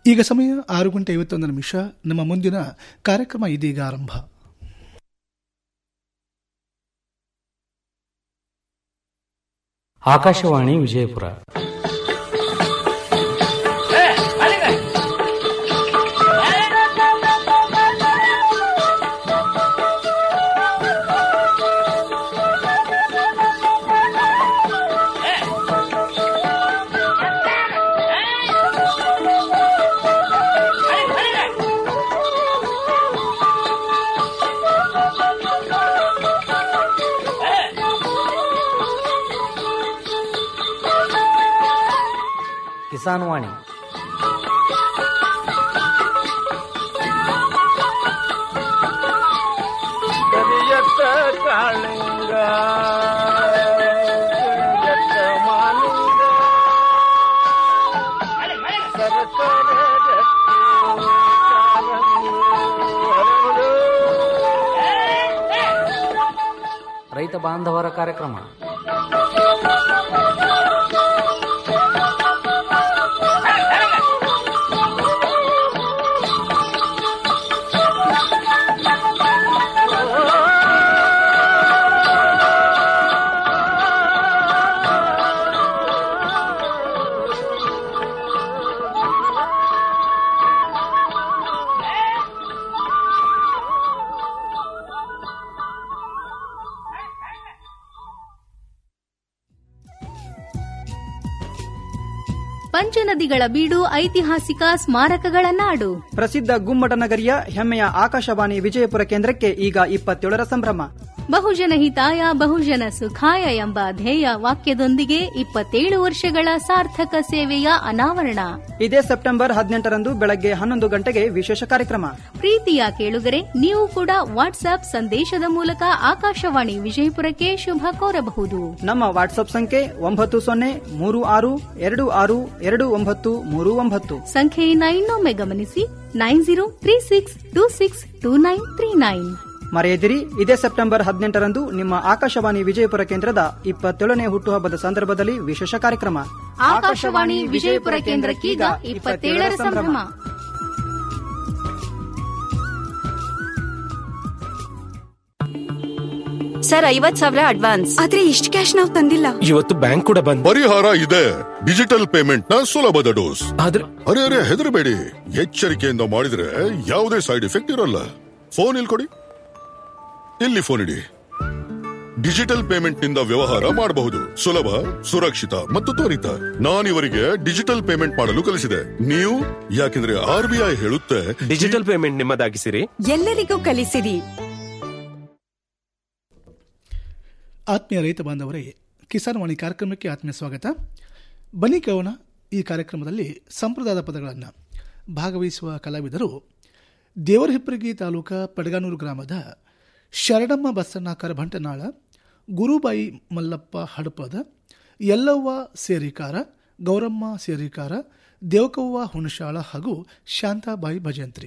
ಈಗ ಸಮಯ ಆರು ಗಂಟೆ ಐವತ್ತೊಂದು ನಿಮಿಷ ನಮ್ಮ ಮುಂದಿನ ಕಾರ್ಯಕ್ರಮ ಇದೀಗ ಆರಂಭ ಆಕಾಶವಾಣಿ ವಿಜಯಪುರ ಕಿಸಾನ್ ವಾಣಿ ಕರಿಯತ್ತ ಕಾಳಿಂಗ ಕರಿಯತ್ತ ಮಾಲಿಂಗ ಸರಸರ ಗಟ್ಟಿ ಕಾಲಂಗಿ ಹರಳು. ರೈತ ಬಾಂಧವರ ಕಾರ್ಯಕ್ರಮ ಪಂಚನದಿಗಳ ಬೀಡು ಐತಿಹಾಸಿಕ ಸ್ಮಾರಕಗಳ ನಾಡು ಪ್ರಸಿದ್ಧ ಗುಮ್ಮಟ ನಗರಿಯ ಹೆಮ್ಮೆಯ ಆಕಾಶವಾಣಿ ವಿಜಯಪುರ ಕೇಂದ್ರಕ್ಕೆ ಈಗ ಇಪ್ಪತ್ತೇಳರ ಸಂಭ್ರಮ ಬಹುಜನ ಹಿತಾಯ ಬಹುಜನ ಸುಖಾಯ ಎಂಬ ಧ್ಯೇಯ ವಾಕ್ಯದೊಂದಿಗೆ ಇಪ್ಪತ್ತೇಳು ವರ್ಷಗಳ ಸಾರ್ಥಕ ಸೇವೆಯ ಅನಾವರಣ ಇದೇ ಸೆಪ್ಟೆಂಬರ್ ಹದಿನೆಂಟರಂದು ಬೆಳಗ್ಗೆ ಹನ್ನೊಂದು ಗಂಟೆಗೆ ವಿಶೇಷ ಕಾರ್ಯಕ್ರಮ ಪ್ರೀತಿಯ ಕೇಳುಗರೆ ನೀವು ಕೂಡ ವಾಟ್ಸ್ಆಪ್ ಸಂದೇಶದ ಮೂಲಕ ಆಕಾಶವಾಣಿ ವಿಜಯಪುರಕ್ಕೆ ಶುಭ ಕೋರಬಹುದು ನಮ್ಮ ವಾಟ್ಸ್ಆಪ್ ಸಂಖ್ಯೆ ಒಂಬತ್ತು ಸೊನ್ನೆ ಮೂರು ಆರು ಎರಡು ಆರು ಎರಡು ಒಂಬತ್ತು ಮೂರು ಒಂಬತ್ತು ಸಂಖ್ಯೆಯನ್ನ ಇನ್ನೊಮ್ಮೆ ಗಮನಿಸಿ nine zero three six two six two nine three nine ಮರೆಯದಿರಿ ಇದೇ ಸೆಪ್ಟೆಂಬರ್ ಹದಿನೆಂಟರಂದು ನಿಮ್ಮ ಆಕಾಶವಾಣಿ ವಿಜಯಪುರ ಕೇಂದ್ರದ ಇಪ್ಪತ್ತೇಳನೇ ಹುಟ್ಟುಹಬ್ಬದ ಸಂದರ್ಭದಲ್ಲಿ ವಿಶೇಷ ಕಾರ್ಯಕ್ರಮ ಆಕಾಶವಾಣಿ ವಿಜಯಪುರ ಕೇಂದ್ರಕ್ಕೀಗ ಇಪ್ಪತ್ತೇಳರ ಸಂಭ್ರಮ ಸರ್ ಐವತ್ ಸಾವಿರ ಅಡ್ವಾನ್ಸ್ ಆದ್ರೆ ಇಷ್ಟು ಕ್ಯಾಶ್ ನಾವು ತಂದಿಲ್ಲ ಇವತ್ತು ಬ್ಯಾಂಕ್ ಕೂಡ ಬಂದ್ ಪರಿಹಾರ ಇದೆ ಡಿಜಿಟಲ್ ಪೇಮೆಂಟ್ ನ ಸುಲಭದ ಡೋಸ್ ಆದ್ರೆ ಅರೆ ಅರೆ ಹೆದರಬೇಡಿ ಎಚ್ಚರಿಕೆಯಿಂದ ಮಾಡಿದ್ರೆ ಯಾವುದೇ ಸೈಡ್ ಎಫೆಕ್ಟ್ ಇರಲ್ಲ ಫೋನ್ ಇಲ್ಲಿ ಕೊಡಿ ಇಲ್ಲಿ ಫೋನ್ ಇಡಿ ಡಿಜಿಟಲ್ ಪೇಮೆಂಟ್ ನಿಂದ ವ್ಯವಹಾರ ಮಾಡಬಹುದು ಸುಲಭ ಸುರಕ್ಷಿತ ಮತ್ತು ತ್ವರಿತ ನಾನಿವರಿಗೆ ಡಿಜಿಟಲ್ ಪೇಮೆಂಟ್ ಮಾಡಲು ಕಲಿಸಿದೆ ನೀವು ಯಾಕೆಂದ್ರೆ ಆರ್ ಬಿ ಐ ಹೇಳುತ್ತೆ ಡಿಜಿಟಲ್ ಪೇಮೆಂಟ್ ನಿಮ್ಮದಾಗಿಸಿರಿ ಎಲ್ಲರಿಗೂ ಕಲಿಸಿರಿ ಆತ್ಮೀಯ ರೈತ ಬಾಂಧವರೇ ಕಿಸಾನ್ ವಾಣಿ ಕಾರ್ಯಕ್ರಮಕ್ಕೆ ಆತ್ಮೀಯ ಸ್ವಾಗತ ಬನ್ನಿ ಕವನ ಈ ಕಾರ್ಯಕ್ರಮದಲ್ಲಿ ಸಂಪ್ರದಾಯದ ಪದಗಳನ್ನು ಭಾಗವಹಿಸುವ ಕಲಾವಿದರು ದೇವರಹಿಪ್ಪರಗಿ ತಾಲೂಕಾ ಪಡಗಾನೂರು ಗ್ರಾಮದ ಶರಣಮ್ಮ ಬಸಣ್ಣ ಕರಭಂಟನಾಳ ಗುರುಬಾಯಿ ಮಲ್ಲಪ್ಪ ಹಡಪದ ಯಲ್ಲವ್ವ ಸೇರಿಕಾರ ಗೌರಮ್ಮ ಸೇರಿಕಾರ ದೇವಕವ್ವ ಹುಣಶಾಳ ಹಾಗೂ ಶಾಂತಾಬಾಯಿ ಭಜಂತ್ರಿ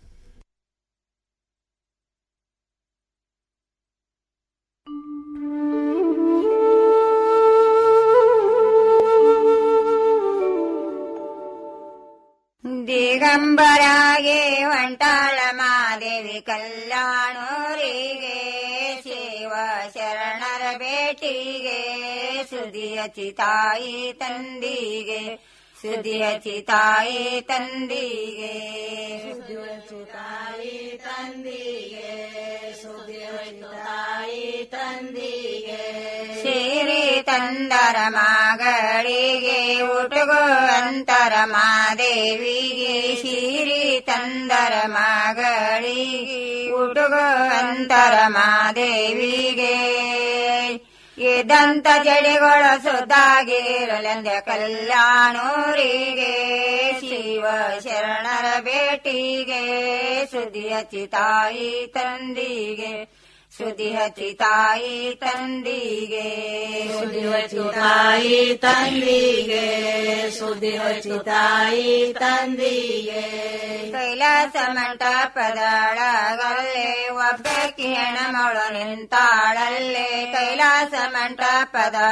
ದಿಗಂಬರಾಗೆ ಹೊಂಟಾಳ ಮಾದೇವಿ ಕಲ್ಯಾಣೂರಿಗೆ ಶಿವ ಶರಣರ ಭೇಟಿಗೆ ಸುದಿ ತಾಯಿ ತಂದಿಗೆ ಸುದಿ ತಾಯಿ ತಂದಿಗೆ ತಾಯಿ ತಂದಿಗೆ ಸುದಿ ತಾಯಿ ತಂದಿಗೆ ಸಿರಿ ತಂದರ ಮಗಳಿಗೆ ಉಟುಗೋ ಅಂತರ ಮಾದೇವಿಗೆ ಸಿರಿ ತಂದರ ಮಗಳಿಗೆ ಉಟುಗೋ ಅಂತರ ಮಾದೇವಿಗೆ ಇದಂತ ಜಡಿಗಳ ಸುದ್ದಾಗಿರಲೆಂದ ಕಲ್ಯಾಣೂರಿಗೆ ಶಿವ ಶರಣರ ಭೇಟಿಗೆ ಸುದ್ದಿ ಹಚ್ಚಿ ತಾಯಿ ತಂದಿಗೆ ಸುದ್ದಿ ಹಚ್ಚಿ ತಾಯಿ ತಂದಿಗೆ ಸುದ್ದಿ ಹಚ್ಚಿ ತಾಯಿ ತಂದಿಗೆ ಸುದ್ದಿ ಹಚ್ಚಿ ತಾಯಿ ತಂದಿಗೆ ಕೈಲಾಸ ಮಂಟಪದಳಗಲ್ಲೇ ಒಬ್ಬಕ್ಕಿ ಹೆಣಮಳು ನಿಂತಾಳಲ್ಲೇ ಕೈಲಾಸ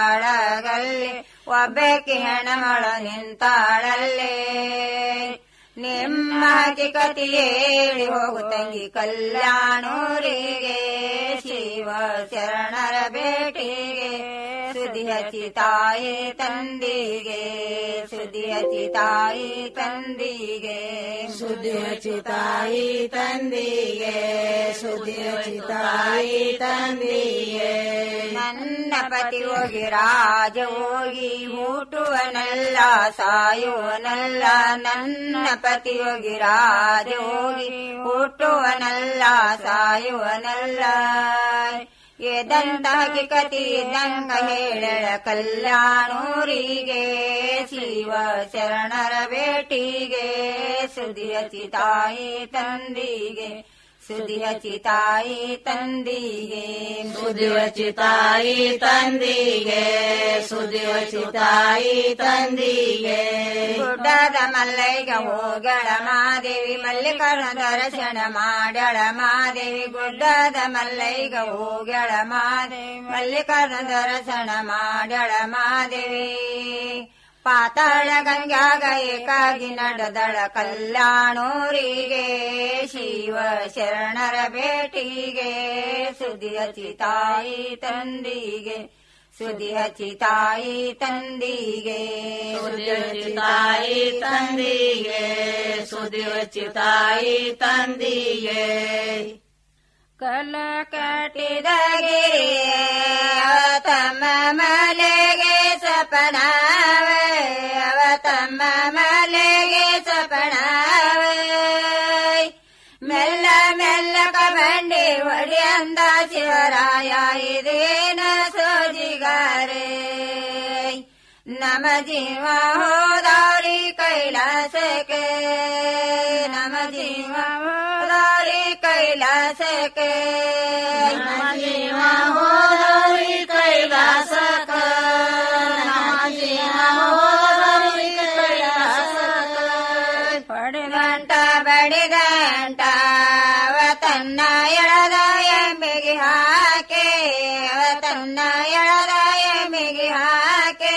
ಮಂಟಪದಳಗಲ್ಲೇ ಒಬ್ಬಕ್ಕಿ ಹೆಣಮಳು ನಿಂತಾಳಲ್ಲೇ ನಿಮ್ಮ ಹಕಿಕತಿ ಹೇಳಿ ಹೋಗು ತಂಗಿ ಕಲ್ಯಾಣೂರಿಗೆ ಶಿವ ಶರಣರ ಭೇಟಿಗೆ ಸುದಿ ಹಚ್ಚಿ ತಾಯಿ ತಂದಿಗೆ ಸುದಿ ಹಚ್ಚಿ ತಾಯಿ ತಂದಿಗೆ ಸುದಿ ಹಚ್ಚಿ ತಾಯಿ ತಂದಿಗೆ ಸುದಿ ಹಚ್ಚಿ ತಾಯಿ ತಂದಿಗೆ ನನ್ನ ಪತಿ ಹೋಗಿ ರಾಜ ಹೋಗಿ ಹುಟ್ಟುವನಲ್ಲ ಸಾಯುವನಲ್ಲ ನನ್ನ ಪತಿ ಹೋಗಿ ರಾಜ ಹೋಗಿ ಹುಟ್ಟುವನಲ್ಲ ಸಾಯುವನಲ್ಲ ಎದಂತ ಹಕಿಕತಿ ಇದ್ದಂಗ ಹೇಳಳ ಕಲ್ಯಾಣೂರಿಗೆ ಶಿವ ಶರಣರ ಭೇಟಿಗೆ ಸುದಿ ಹಚ್ಚಿ ತಾಯಿ ತಂದಿಗೆ ಸುದಿ ಹಚ್ಚಿ ತಾಯಿ ತಂದಿಗೆ ಸುದಿ ಹಚ್ಚಿ ತಾಯಿ ತಂದಿಗೆ ಸುದಿ ಹಚ್ಚಿ ತಾಯಿ ತಂದಿಗೆ ಗುಡ್ಡದ ಮಲ್ಲೈಗ ಹೋಗಳ ಮಾದೇವಿ ಮಲ್ಲಿಕರ್ಣ ದರ್ಶನ ಮಾಡ್ಯಾಳ ಮಾದೇವಿ ಗುಡ್ಡದ ಮಲ್ಲೈಗ ಹೋಗಳ ಮಾದೇವಿ ಮಲ್ಲಿಕರ್ಣ ದರ್ಶನ ಮಾಡ್ಯಾಳ ಮಾದೇವಿ ಪಾತಾಳ ಗಂಗ್ಯಾಗ ಏಕಾಗಿ ನಡೆದಳ ಕಲ್ಯಾಣೂರಿಗೆ ಶಿವ ಶರಣರ ಭೇಟಿಗೆ ಸುದಿ ಹಚ್ಚಿ ತಾಯಿ ತಂದಿಗೆ ಸುದಿ ಹಚ್ಚಿ ತಾಯಿ ತಂದಿಗೆ ಸುದಿ ಹಚ್ಚಿ ತಾಯಿ ತಂದಿಗೆ ಸುದಿ ಹಚ್ಚಿ ತಾಯಿ ತಂದಿಗೆ ಕಲ ಕಟ್ಟಿದ ತಮ್ಮ ಮಲೆಗೆ ಸಪನಾವೆ ಅವ ತಮ್ಮ ಮಲೆಗೆ ಸಪನಾವೆ ಮೆಲ್ಲ ಮೆಲ್ಲಕ ಬಂಡಿ ಒಡಿ ಅಂದ ಶಿವರಾಯ ಇದೇನ ಸೋಜಿಗಾರೆ ನಮ ಜೀವ ಹೋದಾರಿ ಕೈಲಾಸಕ್ಕೆ ನಮ ಜೀವ ಹೋದಾರಿ ಕೈಲಾಸಕ್ಕೆ ನಮ ಜೀವ ಹೋದಾರಿ ಕೈಲಾಸಕ ನಮ ಜೀವ ಹೋದಾರಿ ಕೈಲಾಸಕ ಪಡೆದಂಟ ಬಡಿದಂಟ ಅವ ತನ್ನ ಎಳದ ಎಂಬೆಗೆ ಹಾಕೆ ಅವ ತನ್ನ ಎಳದ ಎಂಬೆಗೆ ಹಾಕೆ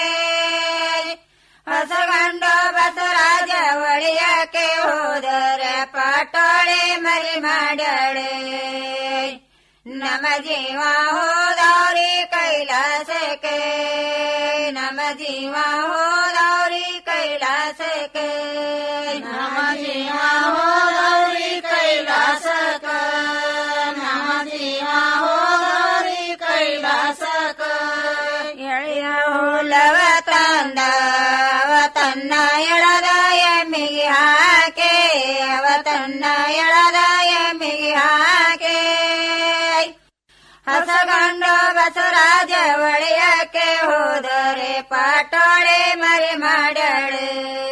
ಹೊಸಗಂಡ ಬಸವರಾಜ ಒಳಿಯಕ್ಕೆ ಹೋದರೆ ಪಟೋಳೆ ಮರಿ ಮಾಡಳೆ ನಮ ಜೀವ ಹೋದವ್ರಿ ಕೈಲಾಸಕ್ಕೆ ನಮ ಜೀವ ಹೋದವ್ರಿ ಕೈಲಾಸಕ್ಕೆ ನಮ ಜೀವ ಹೋದವ್ರಿ ಕೈಲಾಸಕ ನಮ ಜೀವ ಹೋದವ್ರಿ ಕೈಲಾಸಕ ಎಳೆಯ ಹುಲವ ತಂದ ಅವ ತನ್ನ ಎಳದ ಎಮ್ಮಿಗೆ ಹಾಕೆ ಅವ ತನ್ನ ಎಳದ ಎಮ್ಮಿಗೆ ಹಾಕೆ ಹಸಗಂಡ ಬಸವರಾಜ ಒಳೆಯಕ್ಕೆ ಹೋದರೆ ಪಾಟೋಳೆ ಮರಿ ಮಾಡಳೆ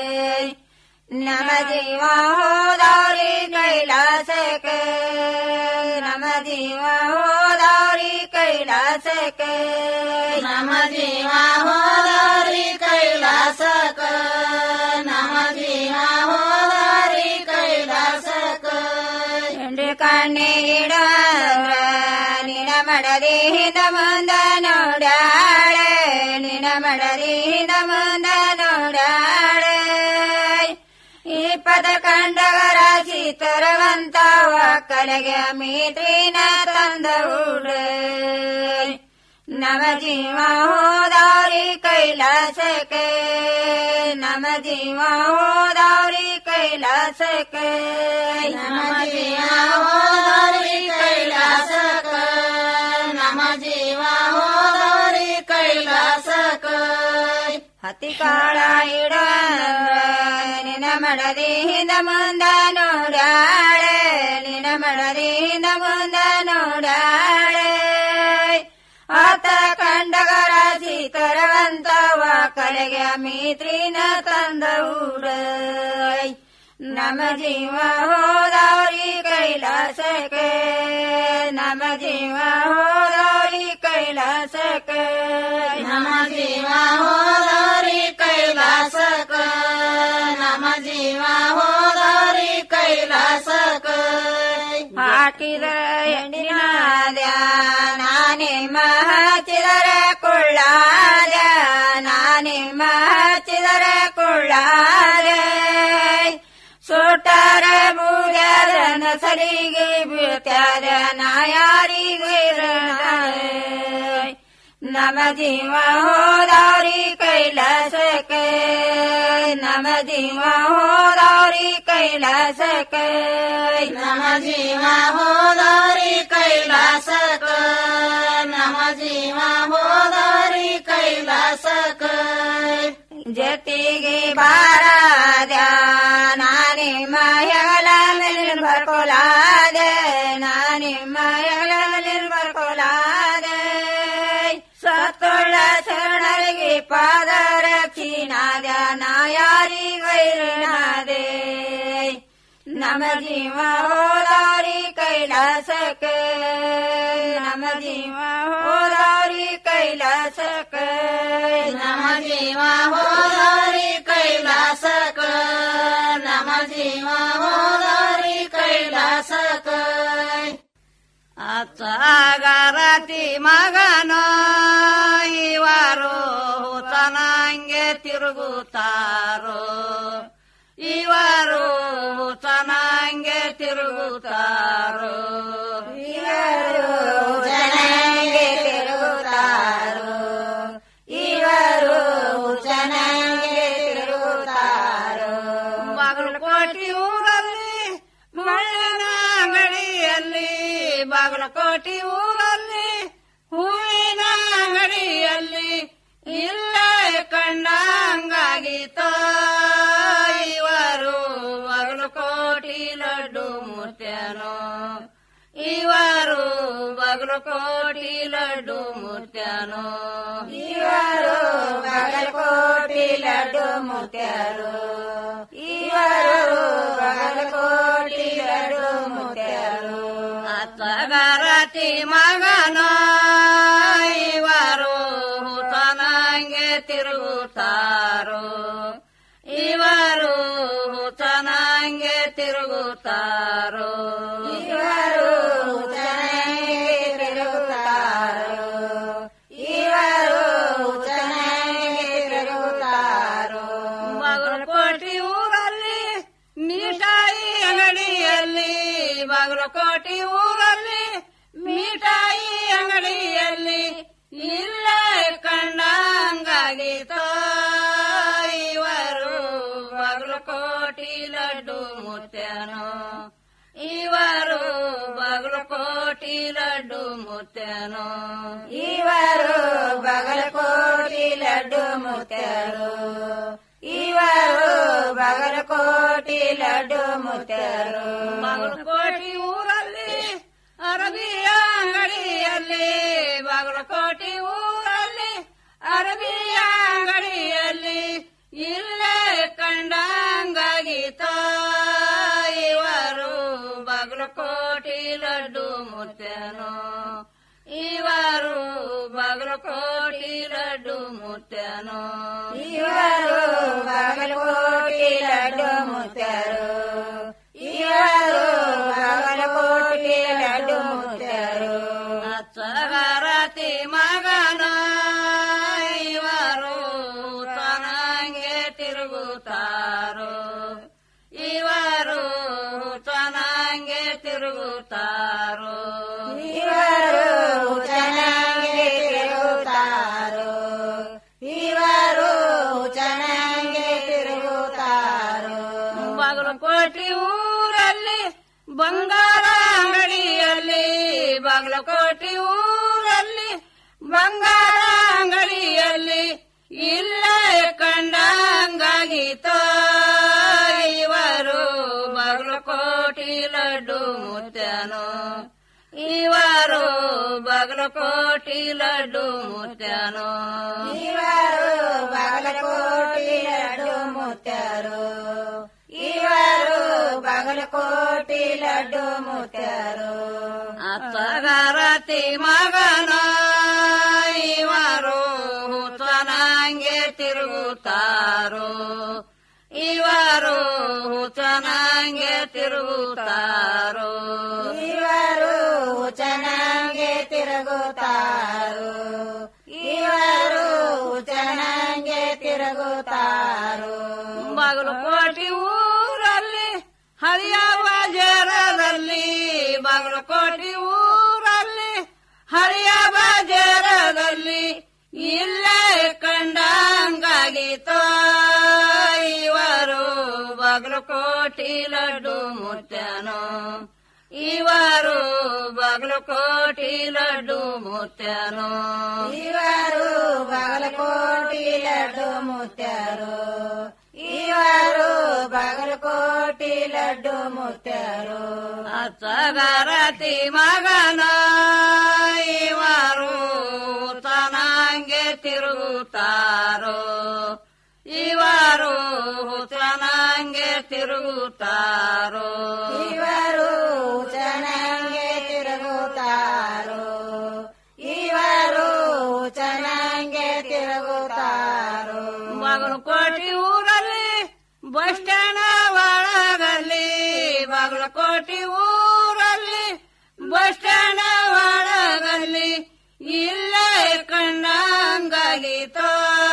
ನಮ ಜೀವ ಹೋದವ್ರಿ ಕೈಲಾಸಕ್ಕೆ ನಮ ಜೀವ ಹೋದವ್ರಿ ಕೈಲಾಸಕ್ಕೆ ನಮ ಜೀವ ಹೋದವ್ರಿ ಕೈಲಾಸಕ ನಮ ಜೀವ ಹೋದವ್ರಿ ಕೈಲಾಸಕ ಎಂಡಿ ಕಣ್ಣಿ ಇಡಂದ್ರ ನಿನ ಮಡದಿ ಹಿಂದ ಮುಂದ ನೋಡಾಳೆ ನಿನ ಮಡದಿ ಹಿಂದ ಮುಂದ ನೋಡಾಳೆ ಈ ಪದ ಕಂಡಗ ರಾಶಿ ತರವಂತ ಕಲೆಗೆ ಮೀತ್ರಿನ ತಂದ ಉಡೆ ನಮ ಜೀವ ಹೋದವ್ರಿ ಕೈಲಾಸಕ್ಕೆ ನಮ ಜೀವ ಹೋದವ್ರಿ ಕೈಲಾಸಕ್ಕೆ ನಮ ಜೀವ ಹೋದವ್ರಿ ಕೈಲಾಸಕ ನಮ ಜೀವ ಹೋದವ್ರಿ ಕೈಲಾಸಕ ಹತಿ ಕಾಳ ಇಡಂದ್ರ ನಿನ ಮಡದಿ ಹಿಂದ ಮುಂದ ನೋಡಾಳೆ ನಿನ ಮಡದಿ ಹಿಂದ ಮುಂದ ನೋಡಾಳೆ ಆತ ಕಂಡಗ ರಾಶಿ ತರವಂತವ ಕಲೆಗೆ ಮೀತ್ರಿನ ತಂದ ಉಡೈ ನಮ ಜೀವ ಹೋದವ್ರಿ ಕೈಲಾಸಕ್ಕೆ ನಮ ಜೀವ ಹೋದವ್ರಿ ಕೈಲಾಸಕ್ಕೆ ನಮ ಜೀವ ಹೋದವ್ರಿ ಕೈಲಾಸಕ ನಮ ಜೀವ ಹೋದವ್ರಿ ಕೈಲಾಸಕ ಹಾಕಿದ ಎಣ್ಣಿನಾದ ನಾನೇ ಮಹಚಿದರ ಕೊಳ್ಳಾದ ನಾನೇ ಮಹಚಿದರ ಕೊಳ್ಳಾದ ಸೋ ಕೊಟ್ಟಾರ ಬೂದ್ಯಾದ ನಸರಿಗೆ ಬೀಳ್ತ್ಯಾದ ನಾ ಯಾರಿಗೆ ನಮ ಜೀವ ಹೋದವ್ರಿ ಕೈಲಾಸಕ್ಕೆ ನಮ ಜೀವ ಹೋದವ್ರಿ ಕೈಲಾಸಕ್ಕೆ ನಮ ಜೀವ ಹೋದವ್ರಿ ಕೈಲಾಸಕ್ಕ ನಮ ಜೀವ ಹೋದವ್ರಿ ಕೈಲಾಸಕ್ಕ ಜತಿಗೆ ಬಾರಾದ ನಾನಿ ಮಯಗಳ ನಿರ್ಭರ್ಕೊಲಾದ ನಾನಿ ಮಯಗಳ ನಿರ್ಭರ್ಕೊಲಾದ ಸತ್ತೊಳ್ಳ ಶರಣರಿಗೆ ಪಾದ ರಕ್ಷಿಣಾದ ನಾಯಾರಿಗೈರಣಾದೆ ನಮ ಜೀವ ಹೋದಾರಿ ಕೈಲಾಸಕ್ಕೆ ನಮ ಜೀವ ಹೋದಾರಿ ಕೈಲಾಸಕ್ಕೆ ನಮ ಜೀವ ಹೋದಾರಿ ಕೈಲಾಸಕ್ಕ ನಮ ಜೀವ ಹೋದಾರಿ ಕೈಲಾಸಕ್ಕ ಅಚ್ಚಗಾರತಿ ಮಗನೋ ಇವರು ಚೆನ್ನಾಂಗೆ ತಿರುಗುತ್ತಾರೋ ಇವರು ಚೆನ್ನಾಂಗೆ ತಿರುಗುತ್ತಾರೋ ಇವರು ಚೆನ್ನಾಗಿ ತಿರುಗುತ್ತಾರೋ ಇವರು ಚೆನ್ನಾಗಿ ತಿರುಗುತ್ತಾರೋ ಬಾಗಲಕೋಟೆ ಊರಲ್ಲಿ ಮಣ್ಣಿನ ಅಂಗಡಿಯಲ್ಲಿ ಬಾಗಲಕೋಟೆ ಊರಲ್ಲಿ ಹೂವಿನ ಅಂಗಡಿಯಲ್ಲಿ ಇಲ್ಲ ಕಂಡಂಗಾಗಿತೋ ಇವರು ಬಾಗಲಕೋಟೆ ಲಡ್ಡು ಮುತ್ಯನೋ ಇವರು ಬಾಗಲಕೋಟೆ ಲಡ್ಡು ಮುತ್ಯನೋ ಇವರು ಬಾಗಲಕೋಟೆ ಲಡ್ಡು ಮುತ್ಯರು ಇವರು ಬಾಗಲಕೋಟೆ ಲಡ್ಡು ಮುತ್ಯರು ಅತ್ತಗಾರತಿ ಮಗನೋ ಇವರು ಚೆನ್ನಾಂಗೆ ತಿರುಗುತ್ತಾರೋ ಇವರು ಚೆನ್ನಾಂಗೆ ತಿರುಗುತ್ತಾರೋ ಇವರು ಚೆನ್ನಾಗಿ ತಿರುಗುತ್ತಾರೋ ಇವರು ಚೆನ್ನಾಗಿ ತಿರುಗುತ್ತಾರೋ ಬಾಗಲಕೋಟೆ ಊರಲ್ಲಿ ಮಿಠಾಯಿ ಅಂಗಡಿಯಲ್ಲಿ ಬಾಗಲಕೋಟೆ ಊರಲ್ಲಿ ಮಿಠಾಯಿ ಅಂಗಡಿಯಲ್ಲಿ ಇಲ್ಲ ಕಂಡಂಗಾಗಿತೋ ಇವರು ಬಾಗಲಕೋಟೆ ಲಡ್ಡು ಮುತ್ಯನೋ ಇವರು ಬಾಗಲಕೋಟೆ ಲಡ್ಡು ಮುತ್ಯನೋ ಇವರು ಬಾಗಲಕೋಟೆ ಲಡ್ಡು ಮುತ್ಯರು ಇವರು ಬಾಗಲಕೋಟೆ ಲಡ್ಡು ಮುತ್ಯರು ಬಾಗಲಕೋಟೆ ಊರಲ್ಲಿ ಅರಬಿಯ ಅಂಗಡಿಯಲ್ಲಿ ಬಾಗಲಕೋಟೆ ಊರಲ್ಲಿ ಅರಬಿಯ ಅಂಗಡಿಯಲ್ಲಿ ಇಲ್ಲ ಕಂಡಂಗಾಗಿತೋ ಇವರು ಬಾಗಲಕೋಟೆ ಲಡ್ಡು ಮುತ್ಯನೋ ಇವರು ಬಾಗಲಕೋಟೆ ಲಡ್ಡು ಮುತ್ಯನೋ ಇವರು ಬಾಗಲಕೋಟೆ ಲಡ್ಡು ಮುತ್ಯರು ಇವರು ಬಾಗಲಕೋಟೆ ಲಡ್ಡು ಮುತ್ಯರು ಅಚ್ಚಗಾರತಿ ಮಗನೋ ಇವರು ಚೆನ್ನಾಂಗೆ ತಿರುಗುತ್ತಾರೋ ಇವರು ಚೆನ್ನಾಂಗೆ ತಿರುಗುತ್ತಾರೋ ಇವರು ಚೆನ್ನಾಗಿ ತಿರುಗುತ್ತಾರೋ ಇವರು ಚೆನ್ನಾಗಿ ತಿರುಗುತ್ತಾರೋ ಬಾಗಲಕೋಟೆ ಊರಲ್ಲಿ ಬಂಗಾರ ಅಂಗಡಿಯಲ್ಲಿ ಬಾಗಲಕೋಟೆ ಊರಲ್ಲಿ ಬಂಗಾರ ಅಂಗಡಿಯಲ್ಲಿ ಇಲ್ಲ ಕಂಡಂಗಾಗಿತೋ ಇವರು ಬಾಗಲಕೋಟೆ ಲಡ್ಡು ಮುತ್ಯನೋ ಇವರು ಬಾಗಲಕೋಟೆ ಲಡ್ಡು ಮುತ್ಯನೋ ಇವರು ಬಾಗಲಕೋಟೆ ಲಡ್ಡು ಮುತ್ಯರು ಇವರು ಬಾಗಲಕೋಟೆ ಲಡ್ಡು ಮುತ್ಯರು ಅತ್ತಗಾರತಿ ಮಗನೋ ಇವರು ಚೆನ್ನಾಂಗೆ ತಿರುಗುತ್ತಾರೋ ಇವರು ಚೆನ್ನಾಂಗೆ ತಿರುಗುತ್ತಾರೋ ಇವರು ಚೆನ್ನಾಗಿ ತಿರುಗುತ್ತಾರೋ ಇವರು ಚೆನ್ನಾಗಿ ತಿರುಗುತ್ತಾರೋ ಬಾಗಲಕೋಟೆ ಊರಲ್ಲಿ ಬಾಗಲಕೋಟೆ ಊರಲ್ಲಿ ಹರಿಯ ಬಜಾರದಲ್ಲಿ ಇಲ್ಲೇ ಕಂಡಂಗಾಗಿತೋ ಇವರು ಬಾಗಲಕೋಟೆ ಲಡ್ಡು ಮುತ್ಯನೋ ಇವರು ಬಾಗಲಕೋಟೆ ಲಡ್ಡು ಮುತ್ಯನೋ ಇವರು ಬಾಗಲಕೋಟಿ ಲಡ್ಡು ಮುತ್ಯಾರು ಇವರು ಬಾಗಲಕೋಟಿ ಲಡ್ಡು ಮುತ್ಯಾರು ಅಚ್ಚಗಾರತಿ ಮಗನ ಇವರು ತನಂಗೆ ತಿರುಗುತ್ತಾರೋ ಇವರು ತನಂಗೆ ತಿರುಗುತ್ತಾರೋ ಇವರು ಚೆನ್ನಾಗೆ ತಿರುಗುತ್ತಾರೋ ಇವರು ಚೆನ್ನಾಗೆ ತಿರುಗುತ್ತಾರೋ ಬಾಗಲಕೋಟೆ ಊರಲ್ಲಿ ಬಸ್ ಸ್ಟ್ಯಾಂಡ್ ಒಳಗಲ್ಲಿ ಬಾಗಲಕೋಟೆ ಊರಲ್ಲಿ ಬಸ್ ಸ್ಟ್ಯಾಂಡ್ ಒಳಗಲ್ಲಿ ಇಲ್ಲೇ ಕಂಡಂಗಾಗಿತೋ